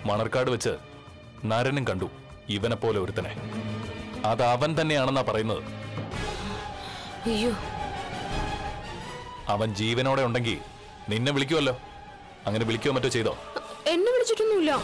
മണർക്കാട് വെച്ച് നരനും കണ്ടു ഇവനെ പോലെ ഒരുത്തനെ അത് അവൻ തന്നെയാണെന്നാ പറയുന്നത് അയ്യോ അവൻ ജീവനോടെ ഉണ്ടെങ്കിൽ നിന്നെ വിളിക്കുമല്ലോ അങ്ങനെ വിളിക്കുകയോ മറ്റോ ചെയ്തോ എന്നെ വിളിച്ചിട്ടൊന്നുമില്ല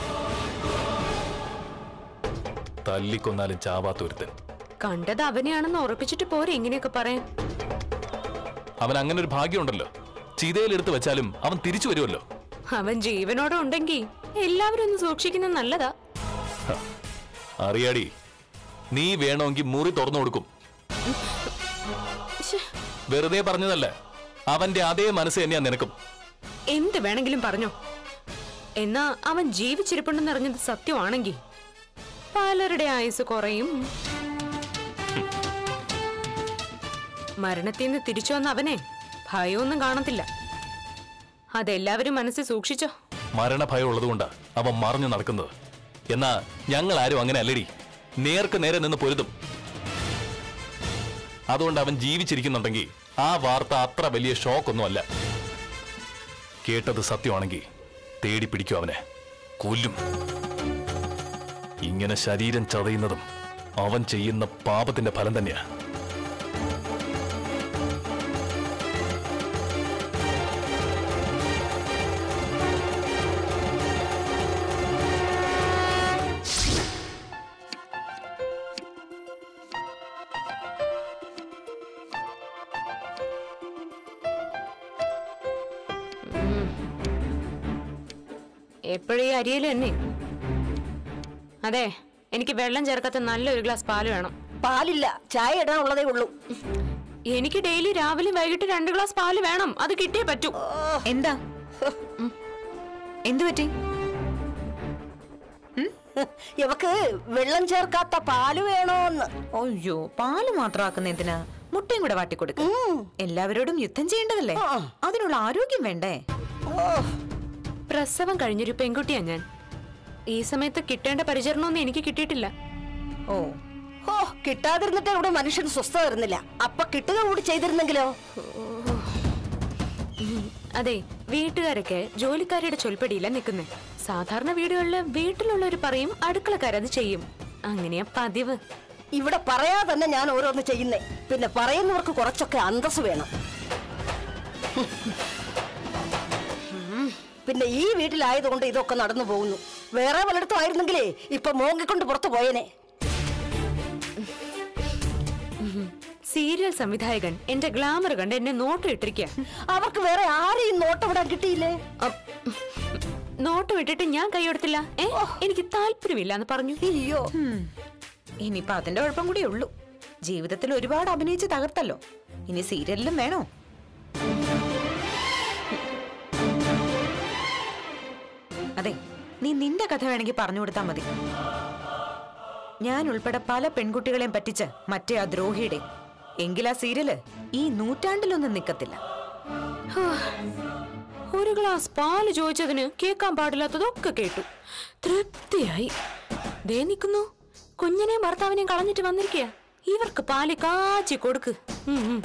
തല്ലിക്കൊന്നാലും ചാവാത്ത ഒരുത്തൻ കണ്ടത് അവനെയാണെന്ന് ഉറപ്പിച്ചിട്ട് പോരെ ഇങ്ങനെയൊക്കെ പറയാൻ അവൻ അങ്ങനെ ഒരു ഭാഗ്യമുണ്ടല്ലോ ചിതയിലെടുത്ത് വെച്ചാലും അവൻ തിരിച്ചു വരുമല്ലോ അവൻ ജീവനോടെ ഉണ്ടെങ്കിൽ എല്ലാവരും ഒന്ന് സൂക്ഷിക്കുന്നത് നല്ലതാ അറിയാടി നീ വേണമെങ്കിൽ മുറി തുറന്നു കൊടുക്കും ശ്ശെ, വെറുതെ പറഞ്ഞതല്ല അവന്റെ അതേ മനസ്സ് തന്നെയാ നിനക്കും എന്ത് വേണമെങ്കിലും പറഞ്ഞോ എന്നാ അവൻ ജീവിച്ചിരിപ്പുണ്ടെന്ന് അറിഞ്ഞത് സത്യമാണെങ്കിൽ പലരുടെ ആയുസ് കുറയും മരണത്തിൽ നിന്ന് തിരിച്ചു വന്ന അവനെ ഭയമൊന്നും കാണത്തില്ല അതെല്ലാവരും മനസ്സിൽ സൂക്ഷിച്ചോ മരണഭയം ഉള്ളതുകൊണ്ടാ അവൻ മറഞ്ഞു നടക്കുന്നത് എന്നാ ഞങ്ങൾ ആരും അങ്ങനെ അല്ലടി നേർക്ക് നേരെ നിന്ന് പൊരുതും അതുകൊണ്ട് അവൻ ജീവിച്ചിരിക്കുന്നുണ്ടെങ്കിൽ ആ വാർത്ത അത്ര വലിയ ഷോക്കൊന്നുമല്ല കേട്ടത് സത്യമാണെങ്കിൽ തേടി പിടിക്കും അവനെ കൊല്ലും ഇങ്ങനെ ശരീരം ചതയുന്നതും അവൻ ചെയ്യുന്ന പാപത്തിന്റെ ഫലം തന്നെയാ എപ്പോഴും ഈ അരിയൽ തന്നെ അതെ എനിക്ക് വെള്ളം ചേർക്കാത്ത നല്ലൊരു ഗ്ലാസ് പാല് വേണം പാലില്ല ചായ ഇടാനുള്ളതേ ഉള്ളൂ എനിക്ക് ഡെയിലി രാവിലെ വൈകിട്ട് രണ്ട് ഗ്ലാസ് പാല് വേണം അത് കിട്ടിയേ പറ്റൂ എന്താ ഉം. എന്തു പറ്റി ഇവക്ക് വെള്ളം ചേർക്കാത്ത പാല് വേണോന്ന് അയ്യോ പാല് മാത്രം ആക്കുന്ന എന്തിനാ മുട്ടയും കൂടെ വാട്ടിക്കൊടുക്ക എല്ലാവരോടും യുദ്ധം ചെയ്യേണ്ടതല്ലേ ആ. അതിനുള്ള ആരോഗ്യം വേണ്ടേ ഓ പ്രസവം കഴിഞ്ഞൊരു പെൺകുട്ടിയാ ഞാൻ ഈ സമയത്ത് കിട്ടേണ്ട പരിചരണമൊന്നും എനിക്ക് കിട്ടിയിട്ടില്ല ഓ ഓ കിട്ടാതിരുന്നിട്ട് ഇവിടെ മനുഷ്യൻ സ്വസ്ഥ വരുന്നില്ല അപ്പൊ കിട്ടുക കൂടി ചെയ്തിരുന്നെങ്കിലോ അതെ വീട്ടുകാരൊക്കെ ജോലിക്കാരുടെ ചൊൽപ്പടിയില്ല നിൽക്കുന്നേ സാധാരണ വീടുകളിൽ വീട്ടിലുള്ളവർ പറയും അടുക്കളക്കാരത് ചെയ്യും അങ്ങനെയാ പതിവ് ഇവിടെ പറയാതെ തന്നെ ഞാൻ ഓരോന്ന് ചെയ്യുന്നേ പിന്നെ പറയുന്നവർക്ക് കുറച്ചൊക്കെ അന്തസ് വേണം പിന്നെ ഈ വീട്ടിലായതുകൊണ്ട് ഇതൊക്കെ നടന്നു പോകുന്നു വേറെ പലയിടത്തും ആയിരുന്നെങ്കിലേ ഇപ്പൊ മോങ്ങിക്കൊണ്ട് പുറത്തു പോയേനെ സീരിയൽ സംവിധായകൻ എന്റെ ഗ്ലാമർ കണ്ട് എന്നെ നോട്ടം ഇട്ടിരിക്കുക അവർക്ക് വേറെ ആരെയും നോട്ടവിടാൻ കിട്ടിയില്ലേ നോട്ടം ഇട്ടിട്ട് ഞാൻ കൈയെടുത്തില്ല ഏ എനിക്ക് താല്പര്യമില്ല എന്ന് പറഞ്ഞു അയ്യോ ഉം. ഇനിയിപ്പൊ അതിന്റെ കുഴപ്പം കൂടിയേ ഉള്ളൂ ജീവിതത്തിൽ ഒരുപാട് അഭിനയിച്ച് തകർത്തല്ലോ ഇനി സീരിയലിലും വേണോ അതെ നീ നിന്റെ കഥ വേണമെങ്കിൽ പറഞ്ഞു കൊടുത്താൽ മതി ഞാൻ ഉൾപ്പെടെ പല പെൺകുട്ടികളെയും പറ്റിച്ച് മറ്റേ ആ ദ്രോഹിയുടെ എങ്കിൽ ആ സീരിയല് ഈ നൂറ്റാണ്ടിലൊന്നും നിക്കത്തില്ല ഒരു ഗ്ലാസ് പാല് ചോദിച്ചതിന് കേൾക്കാൻ പാടില്ലാത്തതൊക്കെ കേട്ടു തൃപ്തിയായി ദേ നിൽക്കുന്നു കുഞ്ഞിനെയും ഭർത്താവിനെയും കളഞ്ഞിട്ട് വന്നിരിക്കുക ഇവർക്ക് പാല് കാച്ചി കൊടുക്ക് ഉം, ഉം.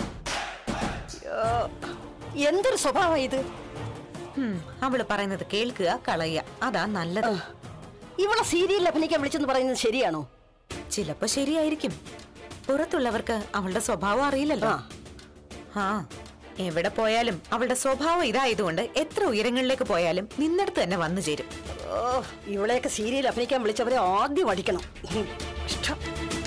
എന്തൊരു സ്വഭാവം ഇത് ഉം, അവള് പറയുന്നത് കേൾക്കുക കളയുക അതാ നല്ലത് ഇവളെ സീരിയലിൽ അഭിനയിക്കാൻ വിളിച്ചെന്ന് പറയുന്നത് ശരിയാണോ ചിലപ്പോ ശരിയായിരിക്കും പുറത്തുള്ളവർക്ക് അവളുടെ സ്വഭാവം അറിയില്ലല്ലോ ആ എവിടെ പോയാലും അവളുടെ സ്വഭാവം ഇതായതുകൊണ്ട് എത്ര ഉയരങ്ങളിലേക്ക് പോയാലും നിന്നടുത്ത് തന്നെ വന്നു ചേരും ഓ ഇവളെയൊക്കെ സീരിയൽ അഭിനയിക്കാൻ വിളിച്ചവരെ ആദ്യം അടിക്കണം ഉം, ഇഷ്ടം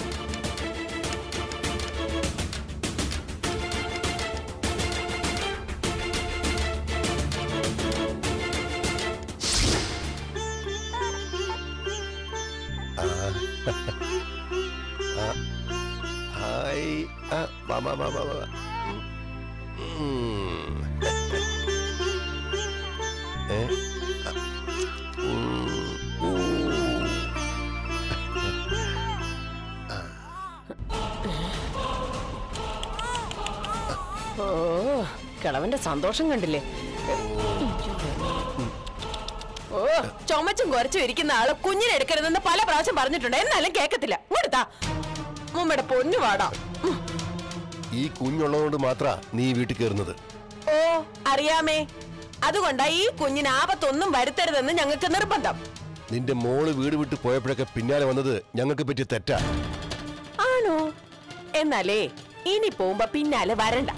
ഹായ് ആ, വാ വാ വാ വാ വാ ഉം. ഏ? ആ, ഉം. ഊ. ഓ കിളവന്റെ സന്തോഷം കണ്ടില്ലേ ഓ ചുമച്ചും കുറച്ചും ഇരിക്കുന്ന ആള് കുഞ്ഞിനെ എടുക്കരുതെന്ന് പല പ്രാവശ്യം പറഞ്ഞിട്ടുണ്ട് എന്നാലും കേക്കത്തില്ല ഇങ്ങോട്ടാ മുമ്മയുടെ പൊന്നു പാടാ ഈ കുഞ്ഞുള്ളതുകൊണ്ട് മാത്ര നീ ഈ വീട്ടിൽ കയറുന്നത് ഓ അറിയാമേ അതുകൊണ്ടാ ഈ കുഞ്ഞിന് ആപത്തൊന്നും വരുത്തരുതെന്ന് ഞങ്ങൾക്ക് നിർബന്ധം നിന്റെ മോള് വീട് വിട്ട് പോയപ്പോഴൊക്കെ പിന്നാലെ വന്നത് ഞങ്ങൾക്ക് പറ്റിയ തെറ്റാ ആണോ എന്നാലേ ഇനി പോകുമ്പോ പിന്നാലെ വരണ്ട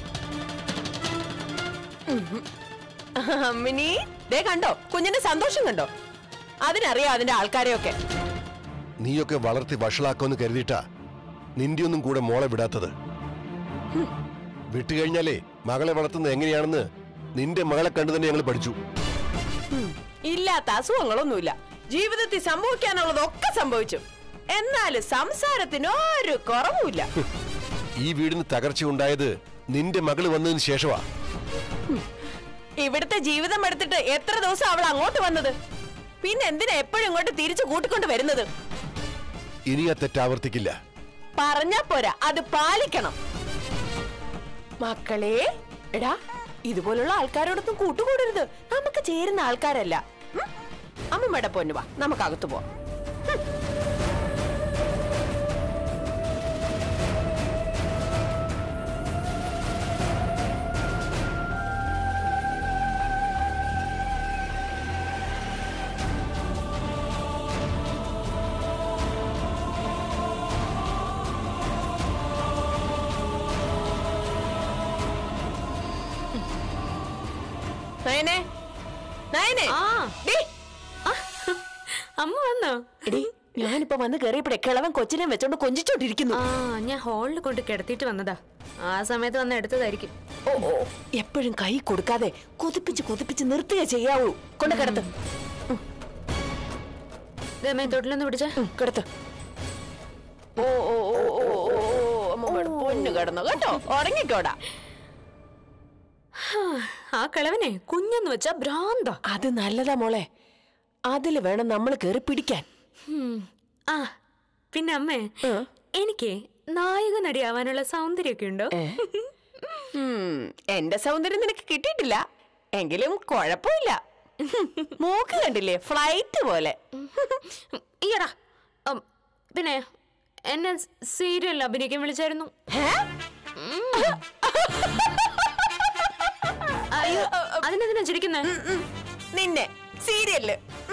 ഉഹും. അമ്മിനി ദേ കണ്ടോ കുഞ്ഞിന്റെ സന്തോഷം കണ്ടോ അതിനറിയാം അതിന്റെ ആൾക്കാരെയൊക്കെ നീയൊക്കെ വളർത്തി വഷളാക്കുമെന്ന് കരുതിയിട്ടാ നിന്റെ ഒന്നും കൂടെ മോളെ വിടാത്തത് വിട്ടുകഴിഞ്ഞാലേ മകളെ വളർത്തുന്നത് എങ്ങനെയാണെന്ന് നിന്റെ മകളെ കണ്ടു തന്നെ ഞങ്ങൾ പഠിച്ചു ഇല്ലാത്ത അസുഖങ്ങളൊന്നുമില്ല ജീവിതത്തിൽ സംഭവിക്കാനുള്ളതൊക്കെ സംഭവിച്ചു എന്നാലും സംസാരത്തിന് ഒരു കുറവുമില്ല ഈ വീടിന് തകർച്ച ഉണ്ടായത് നിന്റെ മകള് വന്നതിന് ശേഷമാ ഇവിടുത്തെ ജീവിതം എടുത്തിട്ട് എത്ര ദിവസം അവൾ അങ്ങോട്ട് വന്നത് പിന്നെ എന്തിനാ എപ്പോഴും ഇങ്ങോട്ട് തിരിച്ചു കൂട്ടിക്കൊണ്ട് വരുന്നത് ഇനി ആ തെറ്റ് ആവർത്തിക്കില്ല പറഞ്ഞാ പോരാ അത് പാലിക്കണം മക്കളെ എടാ ഇതുപോലുള്ള ആൾക്കാരോടൊന്നും കൂട്ടുകൂടരുത് നമുക്ക് ചേരുന്ന ആൾക്കാരല്ല ഉം? അമ്മമ്മയുടെ പൊന്നു വാ നമുക്ക് അകത്തു പോവാം നയനെ നയനെ ആ. ഡീ, അമ്മ വന്നോ എടീ, ഞാനിപ്പോ വന്ന് കയറിയപ്പോഴേ കിളവൻ കൊച്ചിനെ വെച്ചോണ്ട് കൊഞ്ചിച്ചോണ്ടിരിക്കുന്നു ആ ഞാൻ ഹോളിൽ കൊണ്ട് കിടത്തിയിട്ട് വന്നതാ ആ സമയത്ത് വന്ന് എടുത്തതായിരിക്കും ഓ ഓ എപ്പോഴും കൈ കൊടുക്കാതെ കൊതിപ്പിച്ച് കൊതിപ്പിച്ച് നിർത്തുക ചെയ്യാവൂ കൊണ്ട് കിടത്ത് ദമേ തൊട്ടിലൊന്ന് പിടിച്ചേ ഉം, കിടത്ത് ഓ ഓ ഓ ഓ ഓ ഓ അമ്മമ്മയുടെ പൊന്നു കിടന്നു കേട്ടോ ഉറങ്ങിക്കോടാ ആ കിളവനെ കുഞ്ഞെന്ന് വെച്ചാ ഭ്രാന്ത അത് നല്ലതാ മോളെ അതില് വേണം നമ്മൾ കയറി പിടിക്കാൻ ആ പിന്നെ അമ്മേ എനിക്ക് നായക നടിയാവാനുള്ള സൗന്ദര്യമൊക്കെ ഉണ്ടോ ഉം, എന്റെ സൗന്ദര്യം നിനക്ക് കിട്ടിയിട്ടില്ല എങ്കിലും കുഴപ്പമില്ല മൂക്ക് കണ്ടില്ലേ ഫ്ലൈറ്റ് പോലെ ഈയടാ ഉം, പിന്നെ എന്നെ സീരിയലിൽ അഭിനയിക്കാൻ വിളിച്ചായിരുന്നു ഹേ? അയ്യോ അതിനെന്തിനാ ചിരിക്കുന്നേ ഉം, നിന്നെ സീരിയല്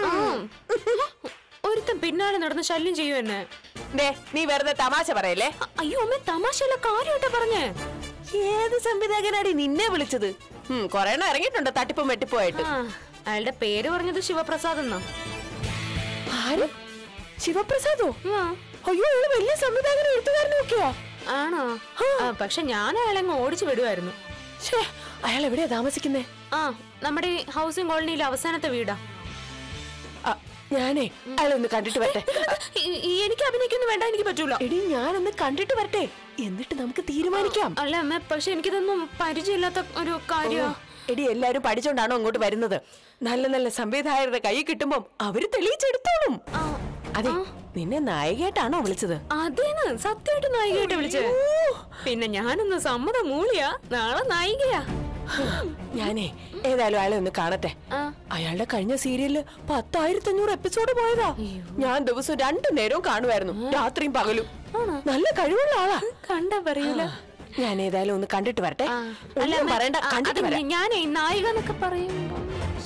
ഒരുത്തൻ പിന്നാലെ നടന്ന് ശല്യം ചെയ്യൂ എന്നെ ദേ നീ വെറുതെ തമാശ പറയല്ലേ അ- അയ്യോ അമ്മ തമാശയല്ല കാര്യമായിട്ടാ പറഞ്ഞേ ഏത് സംവിധായകനാടി നിന്നെ വിളിച്ചത് ഉം, കൊറേ എണ്ണം ഇറങ്ങിയിട്ടുണ്ട് തട്ടിപ്പും വെട്ടിപ്പുമായിട്ട് ആ അയാളുടെ പേര് പറഞ്ഞത് ശിവപ്രസാദ് എന്നാ ആര് ശിവപ്രസാദോ ആ, അയ്യോ അയാള് വലിയ സംവിധായകനും എഴുത്തുകാരനും ഒക്കെയാ ആണോ ആ, പക്ഷെ ഞാൻ അയാളെ അങ്ങ് ഓടിച്ചു വിടുമായിരുന്നു ഛേ, അയാൾ എവിടെയാ താമസിക്കുന്നേ ആ നമ്മുടെ ഈ ഹൗസിംഗ് കോളനിയിലെ അവസാനത്തെ വീടാ ആ, ഞാനേ അയാളെ ഒന്ന് കണ്ടിട്ട് വരട്ടെ ഈ- ഈ എനിക്ക് അഭിനയിക്കൊന്നും വേണ്ട എനിക്ക് പറ്റൂല എടി ഞാനൊന്ന് കണ്ടിട്ട് വരട്ടെ എന്നിട്ട് നമുക്ക് തീരുമാനിക്കാം അല്ല അമ്മ പക്ഷെ എനിക്കിതൊന്നും പരിചയമില്ലാത്ത ഒരു കാര്യമാ എടി എല്ലാരും പഠിച്ചോണ്ടാണോ അങ്ങോട്ട് വരുന്നത് നല്ല നല്ല സംവിധായകരുടെ കൈ കിട്ടുമ്പം അവര് തെളിയിച്ചെടുത്തോളും ആ, അതെ നിന്നെ നായികയായിട്ടാണോ വിളിച്ചത് അതേന്ന് സത്യമായിട്ട് നായികയായിട്ട് വിളിച്ചേ പിന്നെ ഞാനൊന്ന് സമ്മതം മൂളിയാ നാളെ നായികയാ ഞാനേ ഏതായാലും അയാളെ ഒന്ന് കാണട്ടെ ആ. അയാളുടെ കഴിഞ്ഞ സീരിയലില് പത്തായിരത്തി അഞ്ഞൂറ് എപ്പിസോഡ് പോയതാ ഞാൻ ദിവസം രണ്ടു നേരവും കാണുമായിരുന്നു രാത്രിയും പകലും നല്ല കഴിവുള്ള ആളാ കണ്ടാ പറയൂല ഞാൻ ഏതായാലും ഒന്ന് കണ്ടിട്ട് വരട്ടെ ആ, അല്ല ഒന്നും അമ്മ, പറയണ്ട ആ, കണ്ടിട്ട് അത് വരാം ഞാനേ നായിക എന്നൊക്കെ പറയുമ്പോ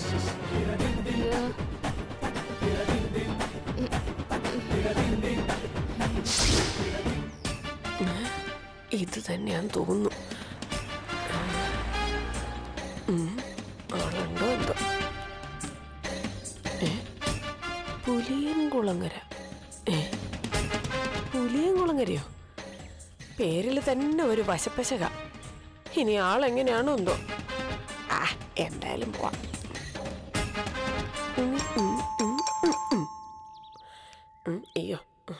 ഇത് തന്നെയാന്ന് തോന്നുന്നു ഉം, ആളുണ്ടോ എന്തോ ഏ? പുലിയൻകുളങ്ങര ഏ പുലിയൻകുളങ്ങരയോ പേരിൽ തന്നെ ഒരു വശപ്പശക ഇനി ആളെങ്ങനെയാണോ എന്തോ ആ എന്തായാലും പോവാം ഉം, ഉം, ഉം, ഉം, ഉം. ഉം, അയ്യോ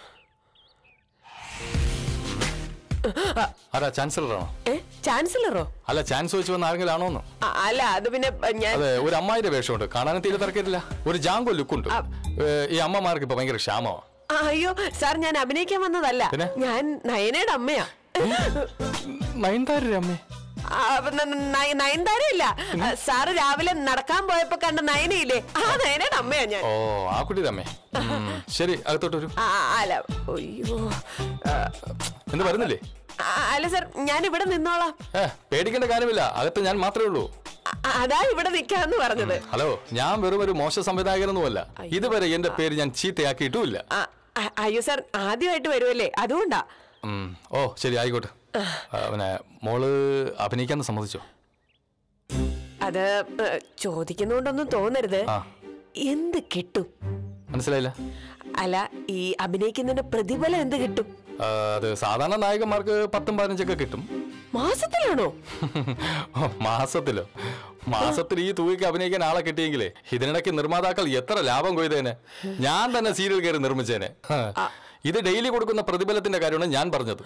ആരാ ചാൻസലറാണോ ഏ ചാൻസലറോ അല്ല ചാൻസ് വെച്ച് വന്ന ആരെങ്കിലും ആണോന്ന് അ- അല്ല അത് പിന്നെ അ, ഞാൻ അതെ ഒരു അമ്മായിന്റെ വേഷമുണ്ട് കാണാനും തീരെ തിരക്കില്ല ഒരു ജാങ്കോ ലുക്കുണ്ട് ഏ, ഈ അമ്മമാർക്ക് ഇപ്പൊ ഭയങ്കര ക്ഷാമമാ അയ്യോ സാർ ഞാൻ അഭിനയിക്കാൻ വന്നതല്ല പിന്നെ? ഞാൻ നയനയുടെ അമ്മയാ നയൻതാര അമ്മേ ആ, ന- ന- നയ- നയൻതാരയില്ല സാറ് രാവിലെ നടക്കാൻ പോയപ്പോ കണ്ട നയനയില്ലേ ആ നയനയുടെ അമ്മയാ ഞാൻ ഓ ആ കുട്ടിയുടെ അമ്മേ ഉം, ശരി അകത്തോട്ട് വരൂ ആ, അല്ല അയ്യോ ആ, എന്ത് വരുന്നില്ലേ ആ, അല്ല സാർ ഞാൻ ഇവിടെ നിന്നോളാം ഏ പേടിക്കേണ്ട കാര്യമില്ല അകത്ത് ഞാൻ മാത്രമേ ഉള്ളൂ അ- അതാ ഇവിടെ നിൽക്കാന്ന് പറഞ്ഞത് ഹലോ ഞാൻ വെറും ഒരു മോശ സംവിധായകനൊന്നുമല്ല ഇതുവരെ എന്റെ പേര് ഞാൻ ചീത്തയാക്കിയിട്ടുമില്ല ആ, അ- അയ്യോ സാർ ആദ്യമായിട്ട് വരുമല്ലേ അതുകൊണ്ടാ ഉം. ഓ ശരി ആയിക്കോട്ടെ ആ, പിന്നെ മോള് അഭിനയിക്കാന്ന് സമ്മതിച്ചോ അത് ഏ, ചോദിക്കുന്നോണ്ടൊന്നും തോന്നരുത് ആ. എന്ത് കിട്ടും മനസ്സിലായില്ല അല്ല ഈ അഭിനയിക്കുന്നതിന്റെ പ്രതിഫലം എന്ത് കിട്ടും ആ, അത് സാധാരണ നായകന്മാർക്ക് പത്തും പതിനഞ്ചൊക്കെ കിട്ടും മാസത്തിലാണോ ഓ, മാസത്തിലോ മാസത്തിൽ ഈ തൂവിക്ക് അഭിനയിക്കാൻ ആളെ കിട്ടിയെങ്കിലേ ഇതിനിടയ്ക്ക് നിർമ്മാതാക്കൾ എത്ര ലാഭം കൊയ്തേനെ ഞാൻ തന്നെ സീരിയൽ കയറി നിർമ്മിച്ചേനെ ഹ. ഇത് ഡെയിലി കൊടുക്കുന്ന പ്രതിഫലത്തിന്റെ കാര്യമാണ് ഞാൻ പറഞ്ഞത്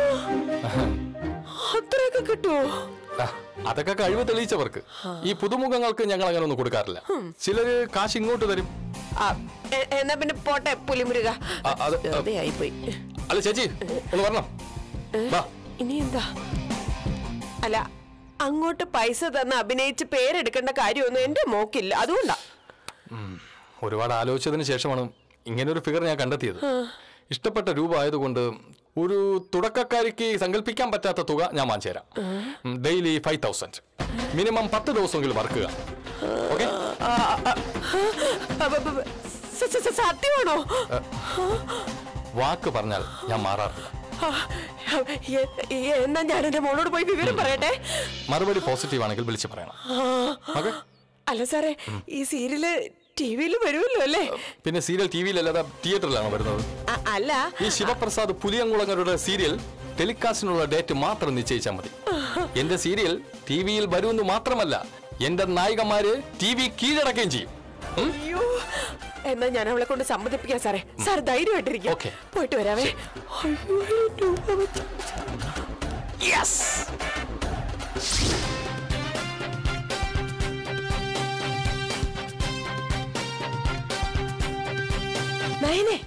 അത്രയൊക്കെ കിട്ടുമോ ആ, അതൊക്കെ കഴിവ് തെളിയിച്ചവർക്ക് ഈ പുതുമുഖങ്ങൾക്ക് ഞങ്ങൾ അങ്ങനെ ഒന്നും കൊടുക്കാറില്ല ചിലര് കാശ് ഇങ്ങോട്ട് തരും ആ, എ- എന്നാ പിന്നെ പോട്ടെ പുലിമുരുക ആ, അത്, ആ. ആയിപ്പോയി അല്ല ചേച്ചി ഒന്ന് വരണം വാ ഇനി എന്താ അല്ല അങ്ങോട്ട് പൈസ തന്ന് അഭിനയിച്ച് പേരെടുക്കേണ്ട കാര്യമൊന്നും എന്റെ മോക്കില്ല അതുകൊണ്ടാ ഒരുപാട് ആലോചിച്ചതിന് ശേഷമാണ് ഇങ്ങനെ ഒരു ഫിഗർ ഞാൻ കണ്ടെത്തിയത് ഇഷ്ടപ്പെട്ട രൂപ ആയതുകൊണ്ട് ഒരു തുടക്കക്കാരിക്ക് സങ്കല്പിക്കാൻ പറ്റാത്ത തുക ഞാൻ വാങ്ങിച്ചു തരാം ഡെയിലി ഫൈവ് തൗസൻഡ് മിനിമം പത്ത് ദിവസമെങ്കിലും വർക്കുക ഓക്കെ ആ, ആ, ആ, ബ- ബ- ബ- സ- സ- സ- സത്യമാണോ വാക്ക് പറഞ്ഞാൽ ഞാൻ മാറാറില്ല ആ, എ- എ- എന്നാ ഞാൻ എന്റെ മോളോട് പോയി വിവരം പറയട്ടെ മറുപടി പോസിറ്റീവ് ആണെങ്കിൽ വിളിച്ച് പറയണം ഓക്കെ അല്ല സാറേ ഈ സീരിയല് ടി വിയിൽ വരുമല്ലോ അല്ലേ പിന്നെ സീരിയൽ ടി വിയിലല്ലാതെ തിയേറ്ററിലാണ് വരുന്നത് അ- അല്ല ഈ ശിവപ്രസാദ് പുലിയങ്കുളങ്ങരുടെ സീരിയൽ ടെലികാസ്റ്റിനുള്ള ഡേറ്റ് മാത്രം നിശ്ചയിച്ചാൽ മതി എന്റെ സീരിയൽ ടി വിയിൽ വരുമെന്ന് മാത്രമല്ല എന്റെ നായികമാര് ടി വി കീഴടക്കുകയും ചെയ്യും ഉം? അയ്യോ എന്നാ ഞാൻ അവളെ കൊണ്ട് സമ്മതിപ്പിക്കാം സാറേ സാർ ധൈര്യമായിട്ടിരിക്കും Okay. പോയിട്ട് വരാവേ അയ്യോ രൂപ വെച്ച്. നയനെ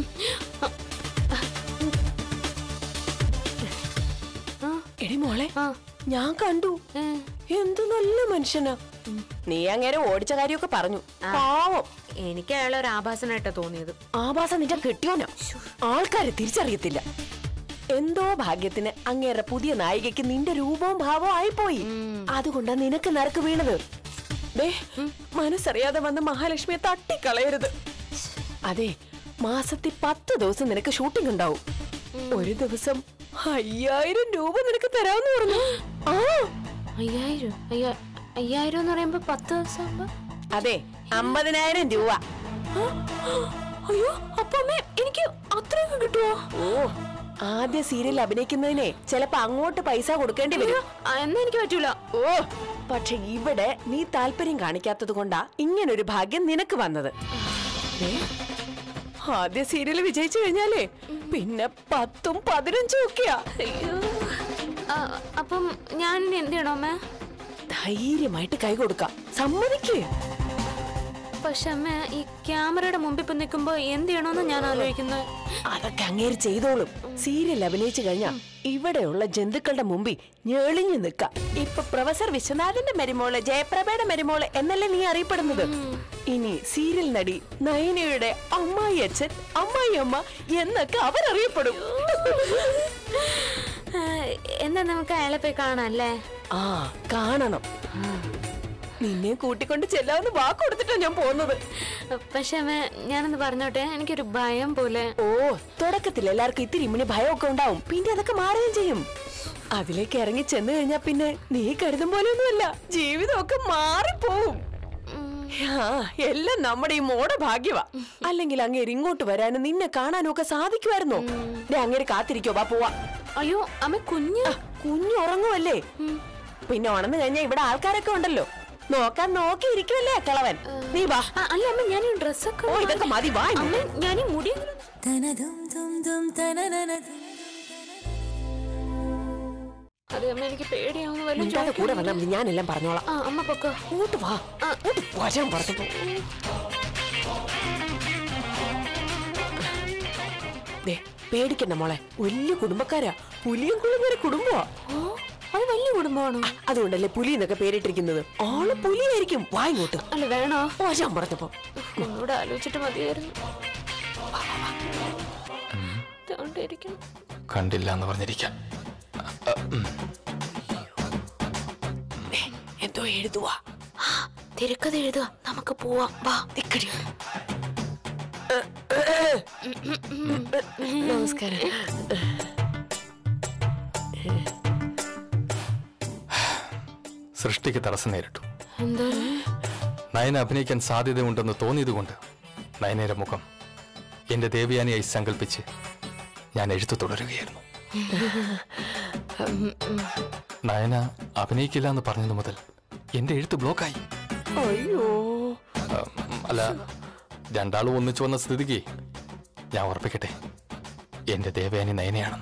എടി മോളെ ആ. ഞാൻ കണ്ടു ഏ. എന്ത് നല്ല മനുഷ്യനാ നീ അങ്ങനെ ഓടിച്ച കാര്യമൊക്കെ പറഞ്ഞു പാവം എനിക്ക് അയാളെ ഒരു ആഭാസനായിട്ടാ തോന്നിയത് ആഭാസം നിന്റെ കിട്ടിയോനാ ആൾക്കാരെ തിരിച്ചറിയത്തില്ല എന്തോ ഭാഗ്യത്തിന് അങ്ങേറെ പുതിയ നായികയ്ക്ക് നിന്റെ രൂപവും ഭാവവും ആയിപ്പോയി അതുകൊണ്ടാ നിനക്ക് നരക്ക് വീണത് ദേ മനസ്സറിയാതെ വന്ന മഹാലക്ഷ്മിയെ തട്ടിക്കളയരുത് അതെ മാസത്തിൽ പത്ത് ദിവസം നിനക്ക് ഷൂട്ടിംഗ് ഉണ്ടാവും ഒരു ദിവസം അയ്യായിരം രൂപ നിനക്ക് തരാമെന്ന് പറഞ്ഞു ആ അയ്യായിരം അയ്യാ അയ്യായിരം എന്ന് പറയുമ്പോ പത്ത് ദിവസം ആവുമ്പോ? അതെ അമ്പതിനായിരം രൂപ ആ, അയ്യോ അപ്പൊ അമ്മേ എനിക്ക് അത്രയൊക്കെ കിട്ടുമോ ഓ ആദ്യ സീരിയൽ അഭിനയിക്കുന്നതിനെ ചിലപ്പോ അങ്ങോട്ട് പൈസ കൊടുക്കേണ്ടി വരും ആ, എന്നാ എനിക്ക് പറ്റൂല ഓ പക്ഷെ ഇവിടെ നീ താല്പര്യം കാണിക്കാത്തത് കൊണ്ടാ ഇങ്ങനൊരു ഭാഗ്യം നിനക്ക് വന്നത് ദേ, ആദ്യ സീരിയൽ വിജയിച്ചു കഴിഞ്ഞാലേ പിന്നെ പത്തും പതിനഞ്ചും ഒക്കെയാ അയ്യോ ആ, അപ്പം ഞാൻ ഇനി എന്ത് ചെയ്യണോ അമ്മേ ധൈര്യമായിട്ട് കൈ കൊടുക്കാം സമ്മതിക്ക് പക്ഷെ അമ്മ ഈ ക്യാമറയുടെ മുമ്പിൽ ഇപ്പൊ നിൽക്കുമ്പോ എന്ത് ചെയ്യണോന്ന് ഞാൻ ആലോചിക്കുന്നത് അതൊക്കെ അങ്ങേര് ചെയ്തോളും സീരിയൽ അഭിനയിച്ചു കഴിഞ്ഞാ ഇവിടെയുള്ള ജന്തുക്കളുടെ മുമ്പിൽ ഞെളിഞ്ഞു നിൽക്കാം ഇപ്പൊ പ്രൊഫസർ വിശ്വനാഥന്റെ മരുമോള് ജയപ്രഭയുടെ മരുമോള് എന്നല്ലേ നീ അറിയപ്പെടുന്നത് ഇനി സീരിയൽ നടി നയനയുടെ അമ്മായി അച്ഛൻ അമ്മായി അമ്മ എന്നൊക്കെ അവരറിയപ്പെടും ആ, എന്നാ നമുക്ക് അയാളെ പോയി കാണാം അല്ലേ ആ കാണണം നിന്നെ കൂട്ടിക്കൊണ്ട് ചെല്ലാവുന്ന വാക്ക് കൊടുത്തിട്ടാ ഞാൻ പോകുന്നത് പക്ഷെ അമ്മ ഞാനൊന്ന് പറഞ്ഞോട്ടെ എനിക്കൊരു ഭയം പോലെ ഓ തുടക്കത്തിൽ എല്ലാവർക്കും ഇത്തിരി ഇമ്മിണി ഭയമൊക്കെ ഉണ്ടാവും പിന്നെ അതൊക്കെ മാറുകയും ചെയ്യും അതിലേക്ക് ഇറങ്ങി ചെന്ന് കഴിഞ്ഞാ പിന്നെ നീ കരുതും പോലെയൊന്നുമല്ല ജീവിതമൊക്കെ മാറിപ്പോവും ആ എല്ലാം നമ്മുടെ ഈ മോടെ ഭാഗ്യവാ അല്ലെങ്കിൽ അങ്ങേര് ഇങ്ങോട്ട് വരാനും നിന്നെ കാണാനും ഒക്കെ സാധിക്കുമായിരുന്നോ ദേ അങ്ങേര് കാത്തിരിക്കോ വാ പോവാ അയ്യോ അമ്മ കുഞ്ഞ് ആ, കുഞ്ഞ് ഉറങ്ങുമല്ലേ പിന്നെ ഉണർന്നു കഴിഞ്ഞാ ഇവിടെ ആൾക്കാരൊക്കെ ഉണ്ടല്ലോ നോക്കാൻ നോക്കി ഇരിക്കുമല്ലേ കളവൻ നീ വാ ആ, അല്ല അമ്മ ഞാൻ ഈ ഡ്രസ്സൊക്കെ ഓ ഇതൊക്കെ മതി വാ അമ്മ ഇങ്ങോട്ട്. ഞാൻ ഈ മുടി അതെ അമ്മ എനിക്ക് പേടിയാവുന്ന വല്ല മിണ്ടാതെ കൂടെ വന്നാ മതി ഞാനെല്ലാം പറഞ്ഞോളാം ആ അമ്മ പൊക്കോ ഇങ്ങോട്ട് വാ ഇങ്ങോട്ട് വരാൻ പറഞ്ഞു ദേ പേടിക്കണ്ട മോളെ വലിയ കുടുംബക്കാരാ പുലിയും കുളുങ്ങര കുടുംബമാ ഓ അത് വലിയ കുടുംബമാണോ അതുകൊണ്ടല്ലേ പുലി എന്നൊക്കെ പേരിട്ടിരിക്കുന്നത് ആള് പുലിയായിരിക്കും വാ ഇങ്ങോട്ട് അല്ല വേണോ വരാൻ പറഞ്ഞപ്പോ ഒന്നുകൂടെ ആലോചിച്ചിട്ട് മതിയായിരുന്നു ഇരിക്കണം കണ്ടില്ല എന്ന് പറഞ്ഞിരിക്കാം ദേ, എന്തോ എഴുതുവാ തിരക്കഥ എഴുതുക നമുക്ക് പോവാം വാ നിക്കടി നമസ്കാരം സൃഷ്ടിക്ക് തടസ്സം നേരിട്ടു എന്താ നയന അഭിനയിക്കാൻ സാധ്യതയുണ്ടെന്ന് തോന്നിയതുകൊണ്ട് നയനയുടെ മുഖം എന്റെ ദേവയാനിയായി സങ്കല്പിച്ച് ഞാൻ എഴുത്തു തുടരുകയായിരുന്നു നയന അഭിനയിക്കില്ല എന്ന് പറഞ്ഞതു മുതൽ എന്റെ എഴുത്ത് ബ്ലോക്കായി അയ്യോ ഉം, അല്ല രണ്ടാളും ഒന്നിച്ചു വന്ന സ്ഥിതിക്ക് ഞാൻ ഉറപ്പിക്കട്ടെ എന്റെ ദേവയാനി നയനയാണെന്ന്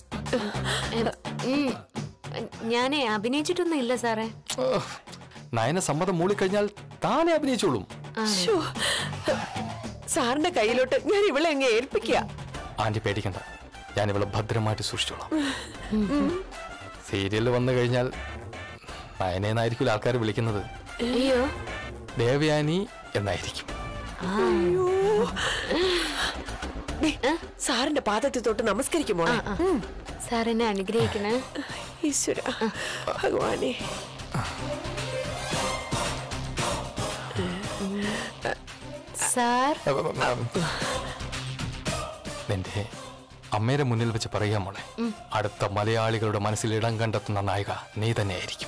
ഉം. ഞാനേ അഭിനയിച്ചിട്ടൊന്നും ഇല്ല സാറേ ഓ, നയന സമ്മതം മൂളിക്കഴിഞ്ഞാൽ താനെ അഭിനയിച്ചോളും ശ്ശോ. സാറിന്റെ കയ്യിലോട്ട് ഞാൻ ഇവളെ അങ്ങ് ഏൽപ്പിക്കുക ആന്റി പേടിക്കണ്ട ഞാൻ ഇവളെ ഭദ്രമായിട്ട് സൂക്ഷിച്ചോളാം സീരിയലിൽ വന്നു കഴിഞ്ഞാൽ നയനേന്നായിരിക്കും ആൾക്കാർ വിളിക്കുന്നത് അയ്യോ ദേവയാനി എന്നായിരിക്കും ദേ, സാറിന്റെ പാദത്തിൽ തൊട്ട് നമസ്കരിക്കുമോ സാർ എന്നെ അനുഗ്രഹിക്കണേ ഈശ്വര ഭഗവാനെ സാർ നിന്റെ അമ്മയുടെ മുന്നിൽ വെച്ച് പറയാ മോളെ അടുത്ത മലയാളികളുടെ മനസ്സിൽ ഇടം കണ്ടെത്തുന്ന നായിക നീ തന്നെയായിരിക്കും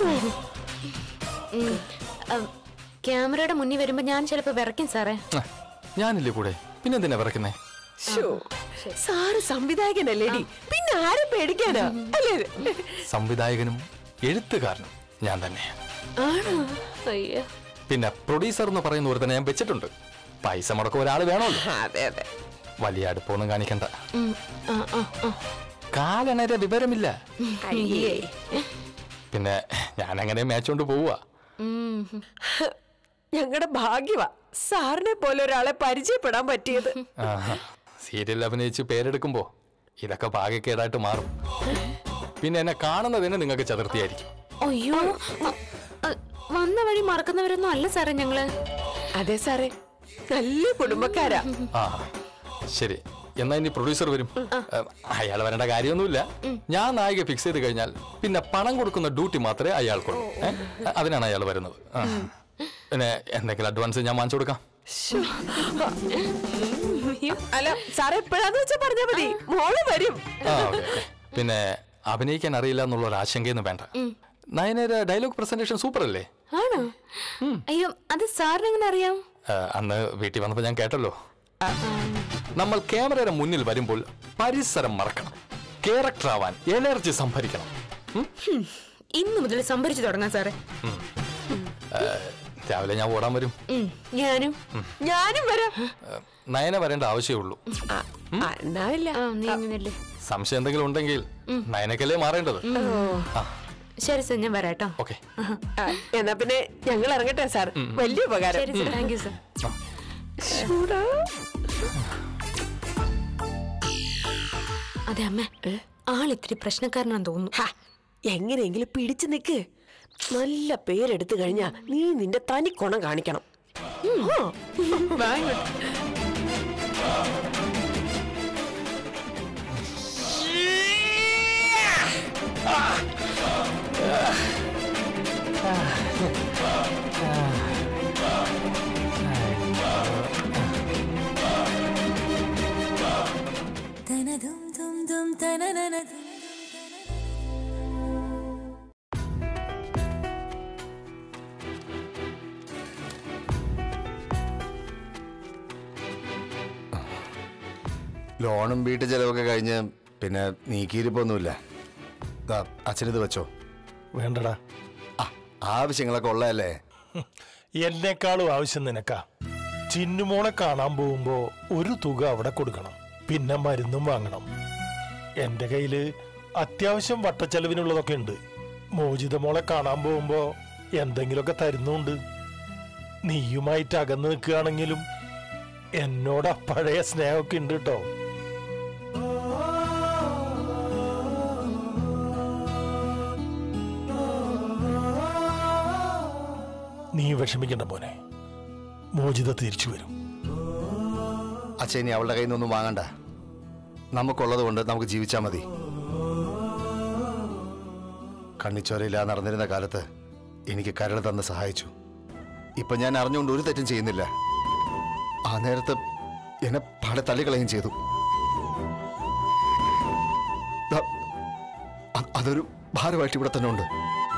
ഉം. അം, ക്യാമറയുടെ മുന്നിൽ വരുമ്പോ ഞാൻ ചിലപ്പോ വിറയ്ക്കും സാറേ ആ, ഞാനില്ലേ കൂടെ പിന്നെന്തിനാ വിറക്കുന്നേ ശ്ശോ. സാറ് സംവിധായകനല്ലേടി പിന്നെ ആരെ പേടിക്കാനാ അല്ലേ സംവിധായകനും എഴുത്തുകാരനും ഞാൻ തന്നെയാ ആണോ അയ്യോ പിന്നെ പ്രൊഡ്യൂസർ എന്ന് പറയുന്ന ഒരു തന്നെ ഞാൻ വെച്ചിട്ടുണ്ട് പൈസ മുടക്കം ഒരാൾ വേണമല്ലോ അതെ അതെ വലിയ അടുപ്പമൊന്നും കാണിക്കണ്ട ഉം. ആ, ആ, ആ. കാലണര വിവരമില്ല അയ്യേ പിന്നെ ഞാൻ അങ്ങനെ മേച്ചോണ്ട് പോവുക ഉം. ഞങ്ങളുടെ ഭാഗ്യവാ സാറിനെ പോലെ ഒരാളെ പരിചയപ്പെടാൻ പറ്റിയത് സീരിയൽ അഭിനയിച്ച് പേരെടുക്കുമ്പോ ഇതൊക്കെ ഭാഗ്യക്കേടായിട്ട് മാറും പിന്നെ എന്നെ കാണുന്നത് തന്നെ നിങ്ങൾക്ക് ചതുർത്ഥിയായിരിക്കും അയ്യോ അ, അ, വന്ന വഴി മറക്കുന്നവരൊന്നും അല്ല സാറേ ഞങ്ങള് അതെ സാറേ നല്ല കുടുംബക്കാരാ ആ ശരി എന്നാ ഇനി പ്രൊഡ്യൂസർ വരും അയാൾ വരേണ്ട കാര്യമൊന്നുമില്ല ഞാൻ നായിക ഫിക്സ് ചെയ്ത് കഴിഞ്ഞാൽ പിന്നെ പണം കൊടുക്കുന്ന ഡ്യൂട്ടി മാത്രമേ അയാൾക്കുള്ളൂ ഏ? അതിനാണ് അയാൾ വരുന്നത് ആ. പിന്നെ എന്തെങ്കിലും അഡ്വാൻസ് ഞാൻ വാങ്ങിച്ചു കൊടുക്കാം അല്ല സാറേ എപ്പോഴാന്ന് വെച്ചാ പറഞ്ഞാ മതി മോള് വരും ആ, ഓക്കേ, ഓക്കേ. പിന്നെ അഭിനയിക്കാൻ അറിയില്ല എന്നുള്ള ഒരു ആശങ്കയൊന്നും വേണ്ട നയനയുടെ ഡയലോഗ് പ്രസന്റേഷൻ സൂപ്പർ അല്ലേ ആണോ അയ്യോ അത് സാറിന് എങ്ങനെ അറിയാം ആ, അന്ന് വീട്ടിൽ വന്നപ്പോൾ ഞാൻ കേട്ടല്ലോ നമ്മൾ ക്യാമറയുടെ മുന്നിൽ വരുമ്പോൾ പരിസരം മറക്കണം ക്യാരക്ടർ ആവാൻ എനർജി സംഭരിക്കണം ഉം? ഇന്ന് മുതൽ സംഭരിച്ചു തുടങ്ങാം സാറേ ആ, രാവിലെ ഞാൻ ഓടാൻ വരും ഉം. ഞാനും ഞാനും വരാം ആ, നയന വരേണ്ട ആവശ്യമേ ഉള്ളൂ ആ, ആ, എന്നാ ഇല്ല ആ നീ അങ്ങനല്ലേ സംശയം എന്തെങ്കിലും ഉണ്ടെങ്കിൽ നയനക്കല്ലേ മാറേണ്ടത് ആ ശരി സാർ ഞാൻ വരാട്ടോ ഓക്കെ ആ, എന്നാ പിന്നെ ഞങ്ങൾ ഇറങ്ങട്ടെ സാർ വലിയ ഉപകാരം ശരി സാർ താങ്ക് യു സാർ ചൂടാ. അതെ അമ്മ ആളിത്തിരി പ്രശ്നക്കാരനാന്ന് തോന്നുന്നു ഹാ, എങ്ങനെയെങ്കിലും പിടിച്ചു നിക്ക് നല്ല പേരെടുത്തു കഴിഞ്ഞാ നീ നിന്റെ തനി കൊണം കാണിക്കണം ആ. വാ ഇങ്ങോട്ട്. ലോണും വീട്ടു ചെലവൊക്കെ കഴിഞ്ഞ് പിന്നെ നീക്കിയിരിപ്പൊന്നുമില്ല ദാ, അച്ഛനിത് വെച്ചോ വേണ്ടടാ ആ ആവശ്യങ്ങളൊക്കെ ഉള്ളതല്ലേ എന്നെക്കാളും ആവശ്യം നിനക്കാ ചിന്നുമോളെ കാണാൻ പോകുമ്പോ ഒരു തുക അവിടെ കൊടുക്കണം പിന്നെ മരുന്നും വാങ്ങണം എന്റെ കയ്യില് അത്യാവശ്യം വട്ടച്ചെലവിനുള്ളതൊക്കെ ഉണ്ട് മോചിത മോളെ കാണാൻ പോകുമ്പോ എന്തെങ്കിലുമൊക്കെ തരുന്നുണ്ട് നീയുമായിട്ട് അകന്നു നിൽക്കുകയാണെങ്കിലും എന്നോട് ആ പഴയ സ്നേഹമൊക്കെ ഉണ്ട് കേട്ടോ നീ വിഷമിക്കണ്ട മോനെ മോചിത തിരിച്ചു വരും അച്ഛൻ ഇനി അവളുടെ കയ്യിൽ നിന്നൊന്നും വാങ്ങണ്ട നമുക്കുള്ളത് കൊണ്ട് നമുക്ക് ജീവിച്ചാൽ മതി കണ്ണിച്ചോരയില്ല നടന്നിരുന്ന കാലത്ത് എനിക്ക് കരൾ തന്ന് സഹായിച്ചു ഇപ്പൊ ഞാൻ അറിഞ്ഞുകൊണ്ട് ഒരു തെറ്റും ചെയ്യുന്നില്ല ആ നേരത്ത് എന്നെ പാടെ തള്ളിക്കളയും ചെയ്തു ദാ, അ- അതൊരു ഭാരമായിട്ട് ഇവിടെ തന്നെ ഉണ്ട്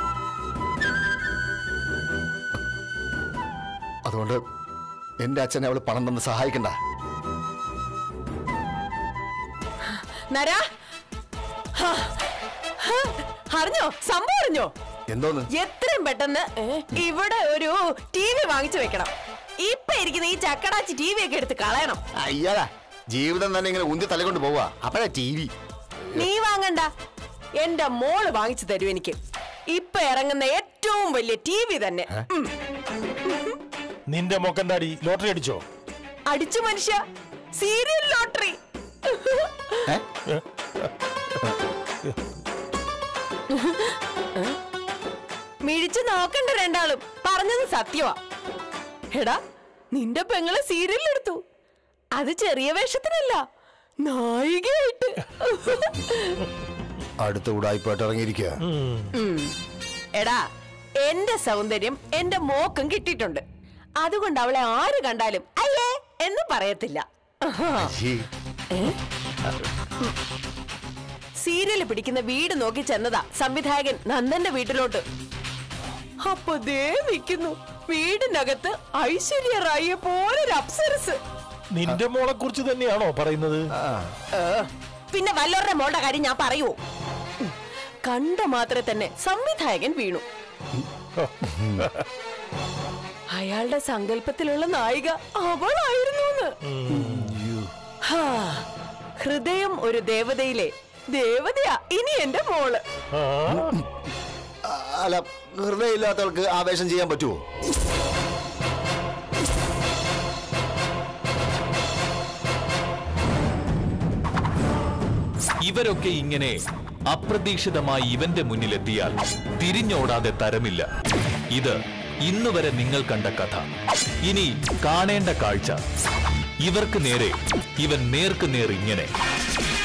അതുകൊണ്ട് എന്റെ അച്ഛനെ അവള് പണം തന്ന് സഹായിക്കണ്ട നരാ ഹാ, ഹാ, അറിഞ്ഞോ സംഭവം അറിഞ്ഞോ എന്തോന്ന് എത്രയും പെട്ടെന്ന് ഏ, ഇവിടെ ഒരു ടി വി വാങ്ങിച്ചു വെക്കണം ഇപ്പൊ ഇരിക്കുന്ന ഈ ചക്കടാച്ചി ടി വി ഒക്കെ എടുത്ത് കളയണം അയ്യാടാ ജീവിതം തന്നെ ഇങ്ങനെ ഉന്തി തലകൊണ്ട് പോവാ അപ്പഴാ ടി വി നീ വാങ്ങണ്ട എന്റെ മോള് വാങ്ങിച്ചു തരൂ എനിക്ക് ഇപ്പൊ ഇറങ്ങുന്ന ഏറ്റവും വലിയ ടി വി തന്നെ ഉം. നിന്റെ മൊക്കന്താടി ലോട്ടറി അടിച്ചോ അടിച്ചു മനുഷ്യ സീരിയൽ ലോട്ടറി മിഴിച്ചു നോക്കണ്ട രണ്ടാളും പറഞ്ഞത് സത്യമാ എടാ നിന്റെ പെങ്ങളെ സീരിയൽ എടുത്തു അത് ചെറിയ വേഷത്തിനല്ല നായികയായിട്ട് അടുത്ത ഉടായ്പായിട്ട് ഇറങ്ങിയിരിക്കുക ഉം. എടാ എന്റെ സൗന്ദര്യം എന്റെ മോക്കും കിട്ടിയിട്ടുണ്ട് അതുകൊണ്ട് അവളെ ആര് കണ്ടാലും അയ്യേ എന്ന് പറയത്തില്ല സീരിയൽ പിടിക്കുന്ന വീട് നോക്കി ചെന്നതാ സംവിധായകൻ നന്ദന്റെ വീട്ടിലോട്ട് അപ്പൊ ദേ നിൽക്കുന്നു വീടിനകത്ത് ഐശ്വര്യ റായിയെ പോലൊരു അപ്സരസ് നിന്റെ മോളെ കുറിച്ച് തന്നെയാണോ പറയുന്നത് ഏ, പിന്നെ വല്ലവരുടെ മോളുടെ കാര്യം ഞാൻ പറയൂ ഉം. കണ്ട മാത്രമേ തന്നെ സംവിധായകൻ വീണു അയാളുടെ സങ്കല്പത്തിലുള്ള നായിക അവളായിരുന്നു ഹൃദയം ഒരു ദേവതയിലെ ദേവതയാ ഇനി എന്റെ മോള് ആ, അല്ല ഹൃദയമില്ലാത്തവൾക്ക് ആവേശം ചെയ്യാൻ പറ്റുമോ ഇവരൊക്കെ ഇങ്ങനെ അപ്രതീക്ഷിതമായി ഇവന്റെ മുന്നിലെത്തിയാൽ തിരിഞ്ഞോടാതെ തരമില്ല ഇത് ഇന്ന് വരെ നിങ്ങൾ കണ്ട കഥ ഇനി കാണേണ്ട കാഴ്ച ഇവർക്ക് നേരെ ഇവൻ നേർക്ക് നേർ ഇങ്ങനെ